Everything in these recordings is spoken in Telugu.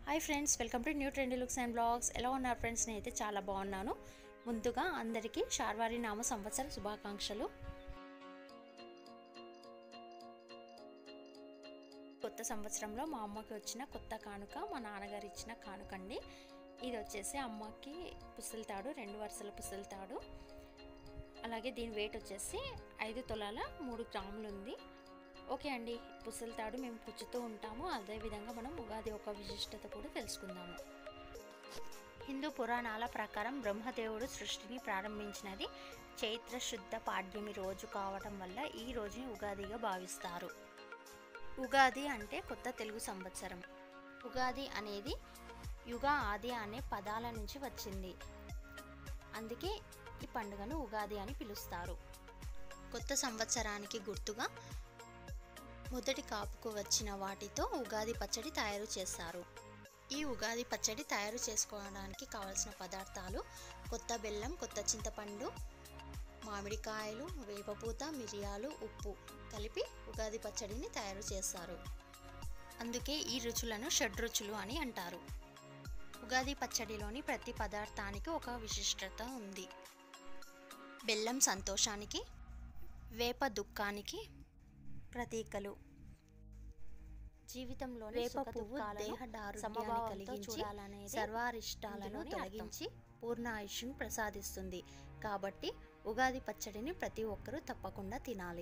hi friends welcome to new trendy looks and blogs ఎలా ఉన్నారు ఫ్రెండ్స్ నేనైతే చాలా బాగున్నాను ముందుగా అందరికీ షార్వారి నామ సంవత్సర శుభాకాంక్షలు కొత్త సంవత్సరంలో మా అమ్మకి వచ్చిన కొత్త కానుక మా నాన్నగారు ఇచ్చిన కానుక అండి ఇది వచ్చేసి అమ్మకి పుస్తెలతాడు రెండు వరుసల పుస్తెలతాడు అలాగే దీని వెయిట్ వచ్చేసి ఐదు తులాల మూడు గ్రాములు ఉంది ఓకే అండి పుస్తెలతాడు మేము పుచ్చుతూ ఉంటాము అదేవిధంగా మనం ఉగాది ఒక విశిష్టత కూడా తెలుసుకుందాము హిందూ పురాణాల ప్రకారం బ్రహ్మదేవుడు సృష్టిని ప్రారంభించినది చైత్ర శుద్ధ పాడ్యమి రోజు కావటం వల్ల ఈ రోజుని ఉగాదిగా భావిస్తారు ఉగాది అంటే కొత్త తెలుగు సంవత్సరం ఉగాది అనేది యుగ ఆది అనే పదాల నుంచి వచ్చింది అందుకే ఈ పండుగను ఉగాది అని పిలుస్తారు కొత్త సంవత్సరానికి గుర్తుగా మొదటి కాపుకు వచ్చిన వాటితో ఉగాది పచ్చడి తయారు చేస్తారు ఈ ఉగాది పచ్చడి తయారు చేసుకోవడానికి కావలసిన పదార్థాలు కొత్త బెల్లం కొత్త చింతపండు మామిడికాయలు వేపపూత మిరియాలు ఉప్పు కలిపి ఉగాది పచ్చడిని తయారు చేస్తారు అందుకే ఈ రుచులను షడ్రుచులు అని అంటారు ఉగాది పచ్చడిలోని ప్రతి పదార్థానికి ఒక విశిష్టత ఉంది బెల్లం సంతోషానికి వేప దుఃఖానికి ప్రతీకలు జీవితంలో వేప పువ్వు దేహ సమభావాన్ని కలిగించి సర్వారిష్టాలను తొలగించి పూర్ణ ఆయుష్ను ప్రసాదిస్తుంది కాబట్టి ఉగాది పచ్చడిని ప్రతి ఒక్కరూ తప్పకుండా తినాలి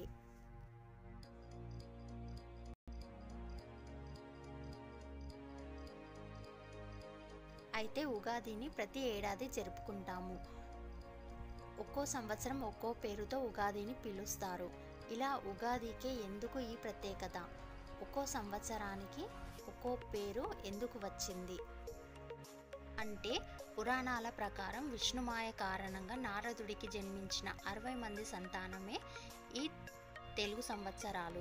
అయితే ఉగాదిని ప్రతి ఏడాది జరుపుకుంటాము ఒక్కో సంవత్సరం ఒక్కో పేరుతో ఉగాదిని పిలుస్తారు ఇలా ఉగాదికే ఎందుకు ఈ ప్రత్యేకత ఒక్కో సంవత్సరానికి ఒక్కో పేరు ఎందుకు వచ్చింది అంటే పురాణాల ప్రకారం విష్ణుమాయ కారణంగా నారదుడికి జన్మించిన అరవై మంది సంతానమే ఈ తెలుగు సంవత్సరాలు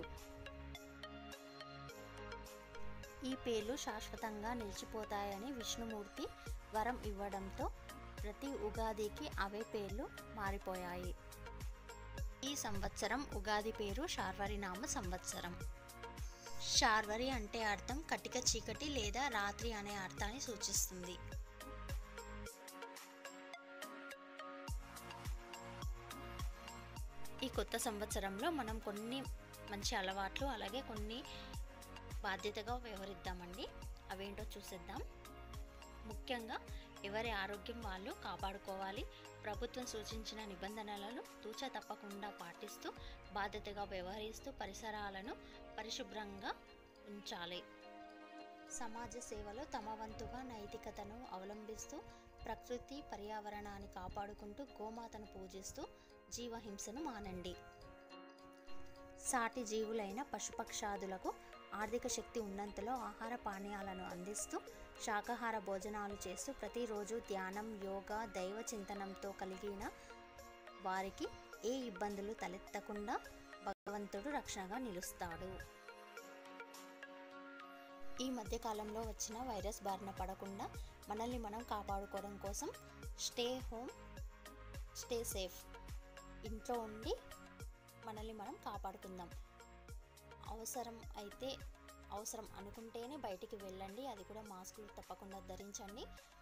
ఈ పేర్లు శాశ్వతంగా నిలిచిపోతాయని విష్ణుమూర్తి వరం ఇవ్వడంతో ప్రతి ఉగాదికి అవే పేర్లు మారిపోయాయి ఈ సంవత్సరం ఉగాది పేరు శార్వరినామ సంవత్సరం శార్వరి అంటే అర్థం కటిక చీకటి లేదా రాత్రి అనే అర్థాన్ని సూచిస్తుంది ఈ కొత్త సంవత్సరంలో మనం కొన్ని మంచి అలవాట్లు అలాగే కొన్ని బాధ్యతగా వ్యవహరిద్దామండి అవేంటో చూసేద్దాం ముఖ్యంగా ఎవరి ఆరోగ్యం వాళ్ళు కాపాడుకోవాలి ప్రభుత్వం సూచించిన నిబంధనలను తూచా తప్పకుండా పాటిస్తూ బాధ్యతగా వ్యవహరిస్తూ పరిసరాలను పరిశుభ్రంగా ఉంచాలి సమాజ సేవలో తమ వంతుగా నైతికతను అవలంబిస్తూ ప్రకృతి పర్యావరణాన్ని కాపాడుకుంటూ గోమాతను పూజిస్తూ జీవహింసను మానండి సాటి జీవులైన పశుపక్షాదులకు ఆర్థిక శక్తి ఉన్నంతలో ఆహార పానీయాలను అందిస్తూ శాకాహార భోజనాలు చేస్తూ ప్రతిరోజు ధ్యానం యోగా దైవ చింతనంతో కలిగిన వారికి ఏ ఇబ్బందులు తలెత్తకుండా భగవంతుడు రక్షణగా నిలుస్తాడు ఈ మధ్య కాలంలో వచ్చిన వైరస్ బారిన పడకుండా మనల్ని మనం కాపాడుకోవడం కోసం స్టే హోమ్ స్టే సేఫ్ ఇంట్లో ఉండి మనల్ని మనం కాపాడుకుందాం అవసరం అయితే అవసరం అనుకుంటేనే బయటికి వెళ్ళండి అది కూడా మాస్కులు తప్పకుండా ధరించండి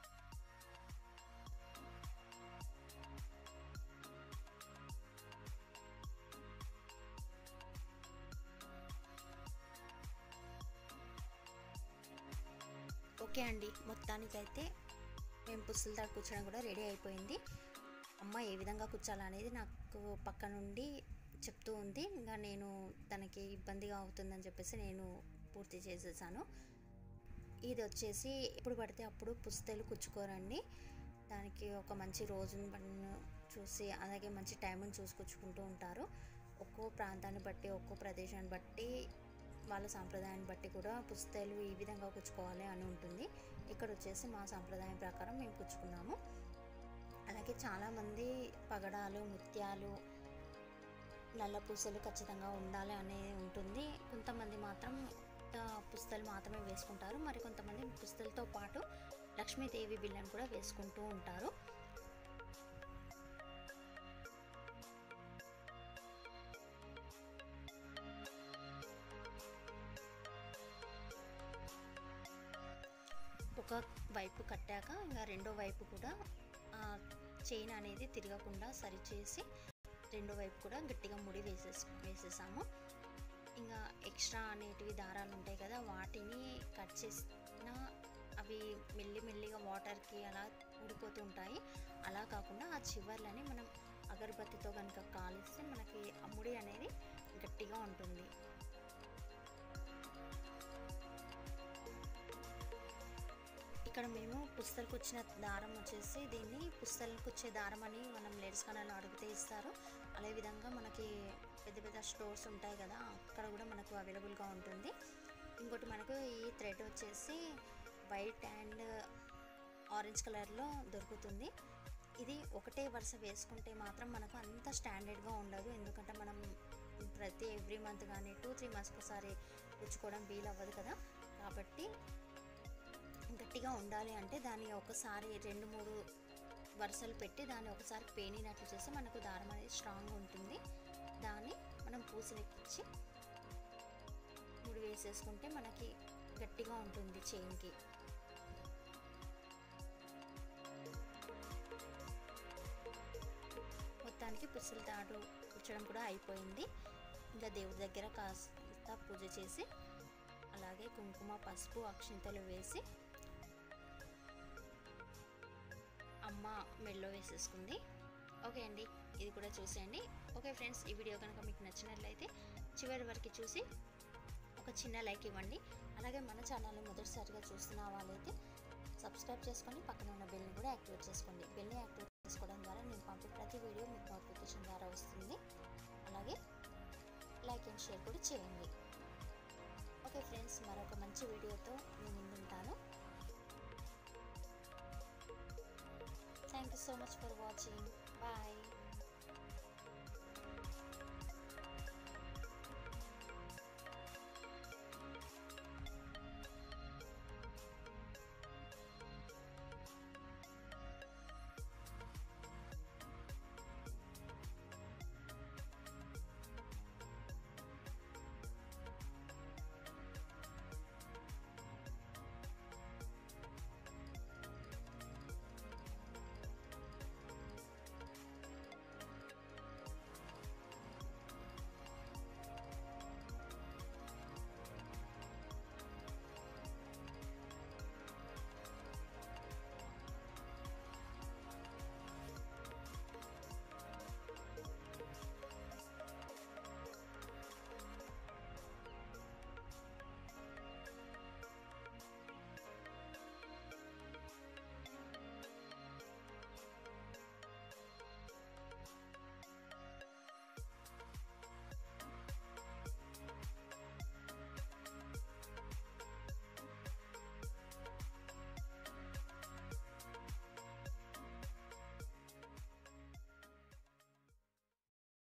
ఓకే అండి మొత్తానికైతే మేము పుస్తల దాకా కూర్చోడం కూడా రెడీ అయిపోయింది అమ్మ ఏ విధంగా కూర్చోాలనేది నాకు పక్క నుండి చెప్తూ ఉంది ఇంకా నేను తనకి ఇబ్బందిగా అవుతుందని చెప్పేసి నేను పూర్తి చేసేసాను ఇది వచ్చేసి ఎప్పుడు పడితే అప్పుడు పుస్తలు కుచ్చుకోరండి దానికి ఒక మంచి రోజుని చూసి అలాగే మంచి టైంని చూసుకొచ్చుకుంటూ ఉంటారు ఒక్కో ప్రాంతాన్ని బట్టి ఒక్కో ప్రదేశాన్ని బట్టి వాళ్ళ సాంప్రదాయాన్ని బట్టి కూడా పుస్తలు ఈ విధంగా కుచ్చుకోవాలి అని ఉంటుంది ఇక్కడ వచ్చేసి మా సాంప్రదాయం ప్రకారం మేము కుచ్చుకున్నాము అలాగే చాలామంది పగడాలు ముత్యాలు నల్ల పూసలు ఖచ్చితంగా ఉండాలి అనేది ఉంటుంది కొంతమంది మాత్రం పుస్తలు మాత్రమే వేసుకుంటారు మరి కొంతమంది పుస్తలతో పాటు లక్ష్మీదేవి బిల్లను కూడా వేసుకుంటూ ఉంటారు ఒక వైపు కట్టాక ఇంకా రెండో వైపు కూడా చైన్ అనేది తిరగకుండా సరిచేసి రెండో వైపు కూడా గట్టిగా ముడి వేసేసి వేసేసాము ఇంకా ఎక్స్ట్రా అనేటివి దారాలు ఉంటాయి కదా వాటిని కట్ చేసిన అవి మెల్లి మెల్లిగా వాటర్కి అలా ఊడిపోతూ ఉంటాయి అలా కాకుండా ఆ చివర్లని మనం అగరబత్తితో కనుక కాలిస్తే మనకి ఆ ముడి అనేది గట్టిగా ఉంటుంది ఇక్కడ మేము పుస్తలకు వచ్చిన దారం వచ్చేసి దీన్ని పుస్తలకు వచ్చే దారం అని మనం లేడీస్ కనర్లో అడిగితే ఇస్తారు అదే విధంగా మనకి పెద్ద పెద్ద స్టోర్స్ ఉంటాయి కదా అక్కడ కూడా మనకు అవైలబుల్గా ఉంటుంది ఇంకోటి మనకు ఈ థ్రెడ్ వచ్చేసి వైట్ అండ్ ఆరెంజ్ కలర్లో దొరుకుతుంది ఇది ఒకటే వరుస వేసుకుంటే మాత్రం మనకు అంత స్టాండర్డ్గా ఉండదు ఎందుకంటే మనం ప్రతి ఎవ్రీ మంత్ కానీ టూ త్రీ మంత్స్కి ఒకసారి పుచ్చుకోవడం వీలు అవ్వదు కదా కాబట్టి గట్టిగా ఉండాలి అంటే దాన్ని ఒకసారి రెండు మూడు వరుసలు పెట్టి దాన్ని ఒకసారి పేనినట్లు చేస్తే మనకు దారం అనేది స్ట్రాంగ్ ఉంటుంది దాన్ని మనం పూసలెక్కించి ముడి వేసేసుకుంటే మనకి గట్టిగా ఉంటుంది చైన్కి మొత్తానికి పుస్తల తాడు కూర్చడం కూడా అయిపోయింది ఇంకా దేవుడి దగ్గర కాస్త పూజ చేసి అలాగే కుంకుమ పసుపు అక్షింతలు వేసి అమ్మ మెల్లో వేసేసుకుంది ఓకే అండి ఇది కూడా చూసేయండి ఓకే ఫ్రెండ్స్ ఈ వీడియో కనుక మీకు నచ్చినట్లయితే చివరి వరకు చూసి ఒక చిన్న లైక్ ఇవ్వండి అలాగే మన ఛానల్ని మొదటిసారిగా చూస్తున్న వాళ్ళైతే సబ్స్క్రైబ్ చేసుకొని పక్కన ఉన్న బెల్ని కూడా యాక్టివేట్ చేసుకోండి బెల్ని యాక్టివేట్ చేసుకోవడం ద్వారా నేను పంపే ప్రతి వీడియో మీకు నోటిఫికేషన్ ద్వారా వస్తుంది అలాగే లైక్ అండ్ షేర్ కూడా చేయండి ఓకే ఫ్రెండ్స్ మరొక మంచి వీడియోతో నేను ముందుంటాను thank you so much for watching bye